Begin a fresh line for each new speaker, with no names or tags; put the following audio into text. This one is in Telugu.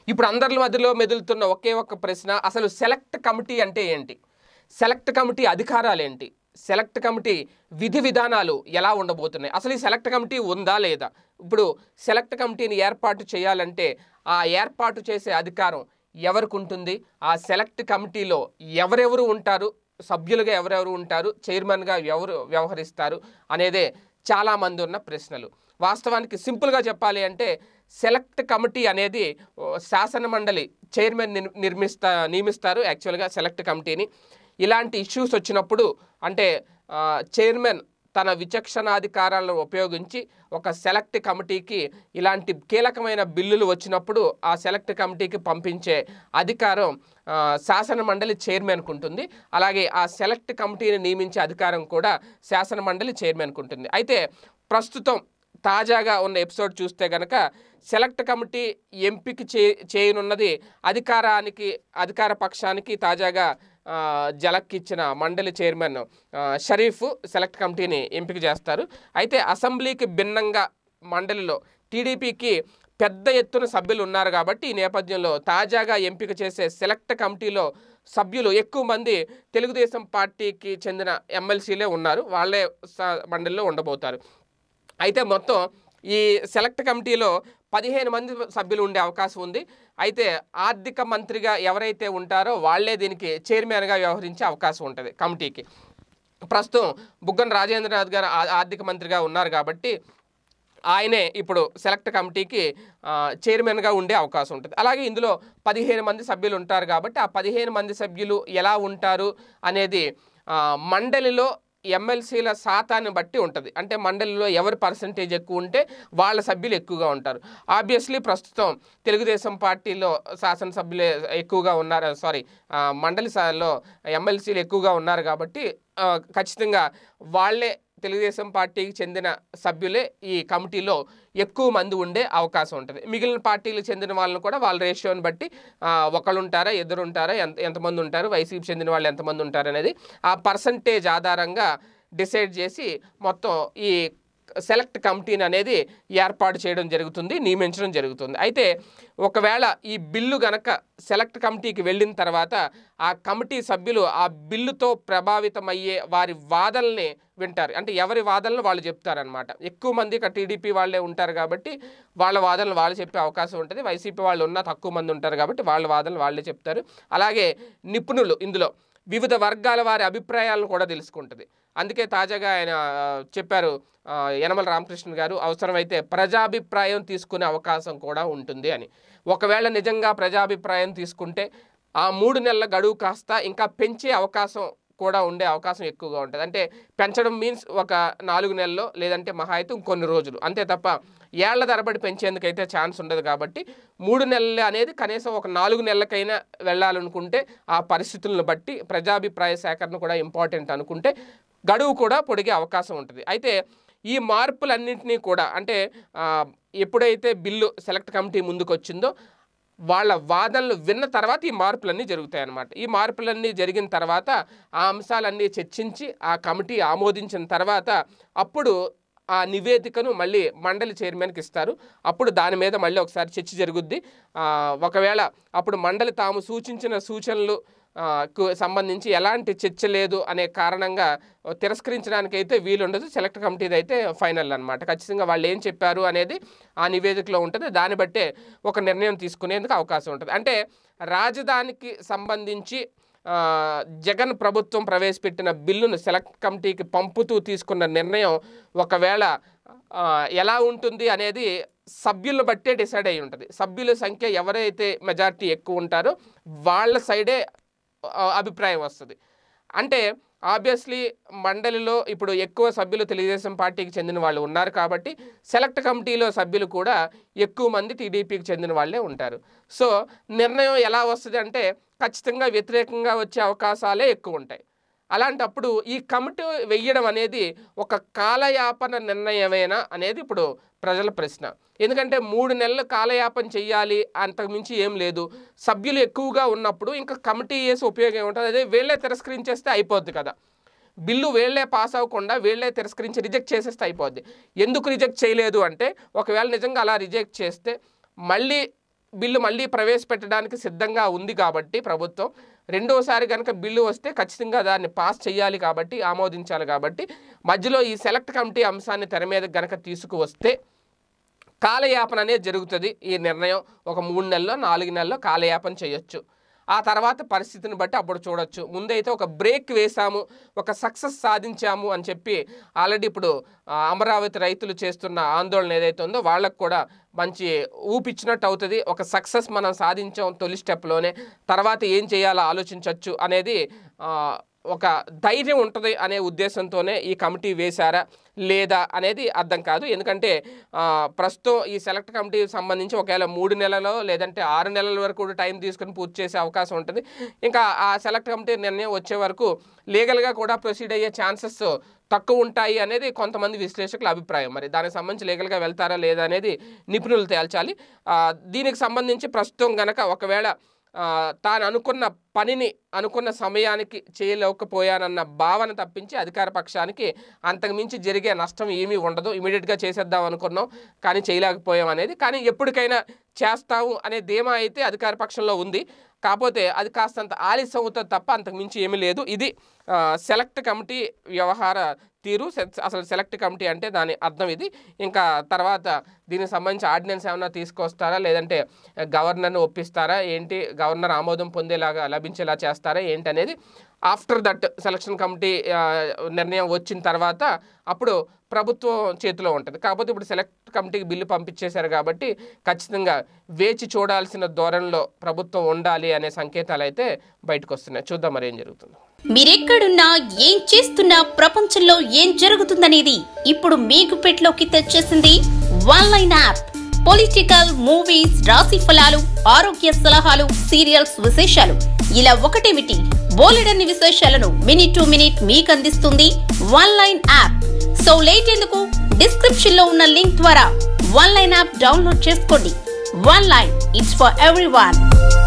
ఇప్పుడు అందరి మధ్యలో మెదులుతున్న ఒకే ఒక్క ప్రశ్న అసలు సెలెక్ట్ కమిటీ అంటే ఏంటి సెలెక్ట్ కమిటీ అధికారాలు ఏంటి సెలెక్ట్ కమిటీ విధి విధానాలు ఎలా ఉండబోతున్నాయి అసలు ఈ సెలెక్ట్ కమిటీ ఉందా లేదా ఇప్పుడు సెలెక్ట్ కమిటీని ఏర్పాటు చేయాలంటే ఆ ఏర్పాటు చేసే అధికారం ఎవరికి ఉంటుంది ఆ సెలెక్ట్ కమిటీలో ఎవరెవరు ఉంటారు సభ్యులుగా ఎవరెవరు ఉంటారు చైర్మన్గా ఎవరు వ్యవహరిస్తారు అనేదే చాలామంది ఉన్న ప్రశ్నలు వాస్తవానికి సింపుల్గా చెప్పాలి అంటే సెలెక్ట్ కమిటీ అనేది ఓ, శాసన మండలి చైర్మన్ నిర్- నిర్మిస్తా నియమిస్తారు యాక్చువల్గా సెలెక్ట్ కమిటీని ఇలాంటి ఇష్యూస్ వచ్చినప్పుడు అంటే ఆ, చైర్మన్ తన విచక్షణాధికారాలను ఉపయోగించి ఒక సెలెక్ట్ కమిటీకి ఇలాంటి కీలకమైన బిల్లులు వచ్చినప్పుడు ఆ సెలెక్ట్ కమిటీకి పంపించే అధికారం ఆ, శాసన మండలి చైర్మన్కు ఉంటుంది అలాగే ఆ సెలెక్ట్ కమిటీని నియమించే అధికారం కూడా శాసన మండలి చైర్మన్కు ఉంటుంది అయితే ప్రస్తుతం తాజాగా ఉన్న ఎపిసోడ్ చూస్తే గనక సెలెక్ట్ కమిటీ ఎంపిక చే చేయనున్నది అధికారానికి అధికార పక్షానికి తాజాగా ఆ, జలక్కిచ్చిన మండలి చైర్మన్ ఆ, షరీఫ్ సెలెక్ట్ కమిటీని ఎంపిక చేస్తారు అయితే అసెంబ్లీకి భిన్నంగా మండలిలో టీడీపీకి పెద్ద ఎత్తున సభ్యులు ఉన్నారు కాబట్టి ఈ నేపథ్యంలో తాజాగా ఎంపిక చేసే సెలెక్ట్ కమిటీలో సభ్యులు ఎక్కువ మంది తెలుగుదేశం పార్టీకి చెందిన ఎమ్మెల్సీలే ఉన్నారు వాళ్ళే స- మండలిలో ఉండబోతారు అయితే మొత్తం ఈ సెలెక్ట్ కమిటీలో పదిహేను మంది సభ్యులు ఉండే అవకాశం ఉంది అయితే ఆర్థిక మంత్రిగా ఎవరైతే ఉంటారో వాళ్ళే దీనికి చైర్మన్గా వ్యవహరించే అవకాశం ఉంటుంది కమిటీకి ప్రస్తుతం బుగ్గన రాజేంద్రనాథ్ గారు ఆ- ఆర్థిక మంత్రిగా ఉన్నారు కాబట్టి ఆయనే ఇప్పుడు సెలెక్ట్ కమిటీకి ఆ, చైర్మన్గా ఉండే అవకాశం ఉంటుంది అలాగే ఇందులో పదిహేను మంది సభ్యులు ఉంటారు కాబట్టి ఆ పదిహేను మంది సభ్యులు ఎలా ఉంటారు అనేది ఆ, మండలిలో ఎమ్మెల్సీల శాతాన్ని బట్టి ఉంటుంది అంటే మండలిలో ఎవరి పర్సంటేజ్ ఎక్కువ ఉంటే వాళ్ళ సభ్యులు ఎక్కువగా ఉంటారు ఆబ్వియస్లీ ప్రస్తుతం తెలుగుదేశం పార్టీలో శాసనసభ్యులే ఎక్కువగా ఉన్నారు సారీ మండలి సాలో ఎమ్మెల్సీలు ఎక్కువగా ఉన్నారు కాబట్టి ఆ, ఖచ్చితంగా వాళ్ళే తెలుగుదేశం పార్టీకి చెందిన సభ్యులే ఈ కమిటీలో ఎక్కువ మంది ఉండే అవకాశం ఉంటుంది మిగిలిన పార్టీలకు చెందిన వాళ్ళని కూడా వాళ్ళ రేషియోని బట్టి ఆ, ఒకళ్ళు ఉంటారా ఇద్దరు ఉంటారా ఎంత ఎంతమంది ఉంటారు వైసీపీ చెందిన వాళ్ళు ఎంతమంది ఉంటారు అనేది ఆ పర్సంటేజ్ ఆధారంగా డిసైడ్ చేసి మొత్తం ఈ సెలెక్ట్ కమిటీని అనేది ఏర్పాటు చేయడం జరుగుతుంది నియమించడం జరుగుతుంది అయితే ఒకవేళ ఈ బిల్లు గనక సెలెక్ట్ కమిటీకి వెళ్ళిన తర్వాత ఆ కమిటీ సభ్యులు ఆ బిల్లుతో ప్రభావితమయ్యే వారి వాదనల్ని వింటారు అంటే ఎవరి వాదనలు వాళ్ళు చెప్తారనమాట ఎక్కువ మంది ఇక టీడీపీ వాళ్ళే ఉంటారు కాబట్టి వాళ్ళ వాదనలు వాళ్ళు చెప్పే అవకాశం ఉంటుంది వైసీపీ వాళ్ళు ఉన్నా తక్కువ మంది ఉంటారు కాబట్టి వాళ్ళ వాదనలు వాళ్ళే చెప్తారు అలాగే నిపుణులు ఇందులో వివిధ వర్గాల వారి అభిప్రాయాలను కూడా తెలుసుకుంటుంది అందుకే తాజాగా ఆయన ఆ, చెప్పారు ఆ, యనమల రామకృష్ణ గారు అవసరమైతే ప్రజాభిప్రాయం తీసుకునే అవకాశం కూడా ఉంటుంది అని ఒకవేళ నిజంగా ప్రజాభిప్రాయం తీసుకుంటే ఆ మూడు నెలల గడువు కాస్త ఇంకా పెంచే అవకాశం కూడా ఉండే అవకాశం ఎక్కువగా ఉంటుంది అంటే పెంచడం మీన్స్ ఒక నాలుగు నెలల్లో లేదంటే మహా అయితే ఇంకొన్ని రోజులు అంతే తప్ప ఏళ్ల తరబడి పెంచేందుకైతే ఛాన్స్ ఉండదు కాబట్టి మూడు నెలలు అనేది కనీసం ఒక నాలుగు నెలలకైనా వెళ్ళాలనుకుంటే ఆ పరిస్థితులను బట్టి ప్రజాభిప్రాయ సేకరణ కూడా ఇంపార్టెంట్ అనుకుంటే గడువు కూడా పొడిగే అవకాశం ఉంటుంది అయితే ఈ మార్పులన్నింటినీ కూడా అంటే ఆ, ఎప్పుడైతే బిల్లు సెలెక్ట్ కమిటీ ముందుకు వచ్చిందో వాళ్ళ వాదనలు విన్న తర్వాత ఈ మార్పులన్నీ జరుగుతాయి అన్నమాట ఈ మార్పులన్నీ జరిగిన తర్వాత ఆ అంశాలన్నీ చర్చించి ఆ కమిటీ ఆమోదించిన తర్వాత అప్పుడు ఆ నివేదికను మళ్ళీ మండలి చైర్మన్కి ఇస్తారు అప్పుడు దాని మీద మళ్ళీ ఒకసారి చర్చ జరుగుద్ది ఆ, ఒకవేళ అప్పుడు మండలి తాము సూచించిన సూచనలు ఆ, కు సంబంధించి ఎలాంటి చర్చ లేదు అనే కారణంగా తిరస్కరించడానికి అయితే వీలుండదు సెలెక్ట్ కమిటీది అయితే ఫైనల్ అన్నమాట ఖచ్చితంగా వాళ్ళు ఏం చెప్పారు అనేది ఆ నివేదికలో ఉంటుంది దాన్ని బట్టే ఒక నిర్ణయం తీసుకునేందుకు అవకాశం ఉంటుంది అంటే రాజధానికి సంబంధించి ఆ, జగన్ ప్రభుత్వం ప్రవేశపెట్టిన బిల్లును సెలెక్ట్ కమిటీకి పంపుతూ తీసుకున్న నిర్ణయం ఒకవేళ ఆ, ఎలా ఉంటుంది అనేది సభ్యులను బట్టే డిసైడ్ అయి ఉంటుంది సభ్యుల సంఖ్య ఎవరైతే మెజారిటీ ఎక్కువ ఉంటారో వాళ్ళ సైడే ఆ, అభిప్రాయం వస్తుంది అంటే ఆబ్వియస్లీ మండలిలో ఇప్పుడు ఎక్కువ సభ్యులు తెలుగుదేశం పార్టీకి చెందిన వాళ్ళు ఉన్నారు కాబట్టి సెలెక్ట్ కమిటీలో సభ్యులు కూడా ఎక్కువ మంది టీడీపీకి చెందిన వాళ్ళే ఉంటారు సో నిర్ణయం ఎలా వస్తుంది అంటే ఖచ్చితంగా వ్యతిరేకంగా వచ్చే అవకాశాలే ఎక్కువ ఉంటాయి అలాంటప్పుడు ఈ కమిటీ వెయ్యడం అనేది ఒక కాలయాపన నిర్ణయమేనా అనేది ఇప్పుడు ప్రజల ప్రశ్న ఎందుకంటే మూడు నెలలు కాలయాపన చెయ్యాలి అంతకుమించి ఏం లేదు సభ్యులు ఎక్కువగా ఉన్నప్పుడు ఇంకా కమిటీ వేసి ఉపయోగం ఏముంటుంది అదే వీళ్ళే తిరస్కరించేస్తే అయిపోద్ది కదా బిల్లు వీళ్ళే పాస్ అవ్వకుండా వీళ్ళే తిరస్కరించి రిజెక్ట్ చేసేస్తే అయిపోద్ది ఎందుకు రిజెక్ట్ చేయలేదు అంటే ఒకవేళ నిజంగా అలా రిజెక్ట్ చేస్తే మళ్ళీ బిల్లు మళ్ళీ ప్రవేశపెట్టడానికి సిద్ధంగా ఉంది కాబట్టి ప్రభుత్వం రెండోసారి కనుక బిల్లు వస్తే ఖచ్చితంగా దాన్ని పాస్ చేయాలి కాబట్టి ఆమోదించాలి కాబట్టి మధ్యలో ఈ సెలెక్ట్ కమిటీ అంశాన్ని తెర మీద కనుక తీసుకువస్తే కాలయాపన అనేది జరుగుతుంది ఈ నిర్ణయం ఒక మూడు నెలల్లో నాలుగు నెలల్లో కాలయాపన చేయొచ్చు ఆ తర్వాత పరిస్థితిని బట్టి అప్పుడు చూడొచ్చు ముందైతే ఒక బ్రేక్ వేసాము ఒక సక్సెస్ సాధించాము అని చెప్పి ఆల్రెడీ ఇప్పుడు ఆ, అమరావతి రైతులు చేస్తున్న ఆందోళన ఏదైతే ఉందో వాళ్ళకు కూడా మంచి ఊపిచ్చినట్టు అవుతుంది ఒక సక్సెస్ మనం సాధించాం తొలి స్టెప్లోనే తర్వాత ఏం చేయాలో ఆలోచించవచ్చు అనేది ఆ, ఒక ధైర్యం ఉంటుంది అనే ఉద్దేశంతోనే ఈ కమిటీ వేశారా లేదా అనేది అర్థం కాదు ఎందుకంటే ఆ, ప్రస్తుతం ఈ సెలెక్ట్ కమిటీ సంబంధించి ఒకవేళ మూడు నెలలో లేదంటే ఆరు నెలల వరకు కూడా టైం తీసుకుని పూర్తి చేసే అవకాశం ఉంటుంది ఇంకా ఆ సెలెక్ట్ కమిటీ నిర్ణయం వచ్చే వరకు లీగల్గా కూడా ప్రొసీడ్ అయ్యే ఛాన్సెస్ తక్కువ ఉంటాయి అనేది కొంతమంది విశ్లేషకుల అభిప్రాయం మరి దానికి సంబంధించి లీగల్గా వెళ్తారా లేదా అనేది నిపుణులు తేల్చాలి ఆ, దీనికి సంబంధించి ప్రస్తుతం గనక ఒకవేళ ఆ, తాను అనుకున్న పనిని అనుకున్న సమయానికి చేయలేకపోయానన్న భావన తప్పించి అధికార పక్షానికి అంతకుమించి జరిగే నష్టం ఏమీ ఉండదు ఇమీడియట్గా చేసేద్దాం అనుకున్నాం కానీ చేయలేకపోయాం అనేది కానీ ఎప్పటికైనా చేస్తాము అనే ధీమా అయితే అధికార పక్షంలో ఉంది కాకపోతే అది కాస్తంత ఆలస్యం అవుతుంది తప్ప అంతకుమించి ఏమీ లేదు ఇది ఆ, సెలెక్ట్ కమిటీ వ్యవహార తీరు సె- అసలు సెలెక్ట్ కమిటీ అంటే దాని అర్థం ఇది ఇంకా తర్వాత దీనికి సంబంధించి ఆర్డినెన్స్ ఏమైనా తీసుకొస్తారా లేదంటే గవర్నర్ని ఒప్పిస్తారా ఏంటి గవర్నర్ ఆమోదం పొందేలాగా లభించేలా చేస్తారా ఏంటి అనేది ఆఫ్టర్ దట్ సెలక్షన్ కమిటీ ఆ, నిర్ణయం వచ్చిన తర్వాత అప్పుడు ప్రభుత్వం చేతిలో ఉంటుంది కాకపోతే ఇప్పుడు సెలెక్ట్ కమిటీకి బిల్లు పంపించేశారు కాబట్టి ఖచ్చితంగా వేచి చూడాల్సిన ధోరణిలో ప్రభుత్వం ఉండాలి అనే సంకేతాలు అయితే బయటకు వస్తున్నాయి చూద్దాం మరి ఏం జరుగుతుందో
మీరెక్కడున్నా ఏం చేస్తున్నా ప్రపంచంలో ఏం జరుగుతుందనేది ఇప్పుడు మీ గుప్పెట్లోకి తెచ్చేసింది one line app political movies రాశి ఫలాలు ఆరోగ్య సలహాలు సీరియల్స్ విశేషాలు ఇలా ఒకటేమిటి బోలెడన్ని విశేషాలను మినిట్ టు మినిట్ మీకు అందిస్తుంది one line app so late ఎందుకు డిస్క్రిప్షన్ లో ఉన్న లింక్ ద్వారా వన్ లైన్ యాప్ డౌన్లోడ్ చేసుకోండి one line it's for every